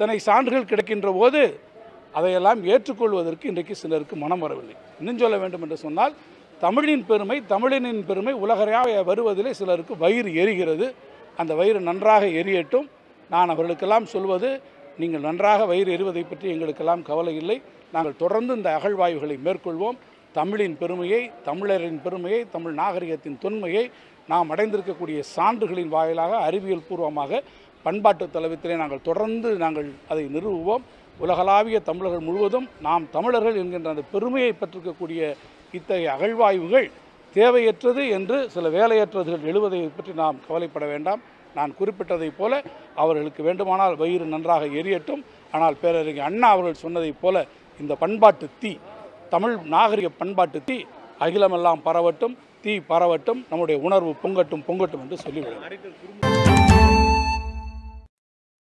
இத்தனை சான்றுகள் கிடைக்கின்ற போது அதையெல்லாம் ஏற்றுக்கொள்வதற்கு இன்றைக்கு சிலருக்கு மனம் வரவில்லை இன்னும் சொல்ல வேண்டும் என்று சொன்னால் தமிழின் பெருமை தமிழனின் பெருமை உலகறையாக வருவதிலே சிலருக்கு வயிறு எரிகிறது அந்த வயிறு நன்றாக எரியட்டும் நான் அவர்களுக்கெல்லாம் சொல்வது நீங்கள் நன்றாக வயிறு எறிவதை பற்றி எங்களுக்கெல்லாம் கவலை இல்லை நாங்கள் தொடர்ந்து இந்த அகழ்வாய்வுகளை மேற்கொள்வோம் தமிழின் பெருமையை தமிழரின் பெருமையை தமிழ் நாகரிகத்தின் தொன்மையை நாம் அடைந்திருக்கக்கூடிய சான்றுகளின் வாயிலாக அறிவியல் பூர்வமாக பண்பாட்டு தளவத்திலே நாங்கள் தொடர்ந்து நாங்கள் அதை நிறுவுவோம் உலகளாவிய தமிழர்கள் முழுவதும் நாம் தமிழர்கள் என்கின்ற அந்த பெருமையை பெற்றிருக்கக்கூடிய இத்தகைய அகழ்வாய்வுகள் தேவையற்றது என்று சில வேலையற்றதுகள் எழுவதை பற்றி நாம் கவலைப்பட வேண்டாம் நான் குறிப்பிட்டதைப் போல அவர்களுக்கு வேண்டுமானால் வயிறு நன்றாக எரியட்டும் ஆனால் பேரறிஞர் அண்ணா அவர்கள் சொன்னதைப் போல இந்த பண்பாட்டு தீ தமிழ் நாகரிக பண்பாட்டு தீ அகிலமெல்லாம் பரவட்டும் தீ பரவட்டும் நம்முடைய உணர்வு பொங்கட்டும் பொங்கட்டும் என்று சொல்லிவிடுகிறேன்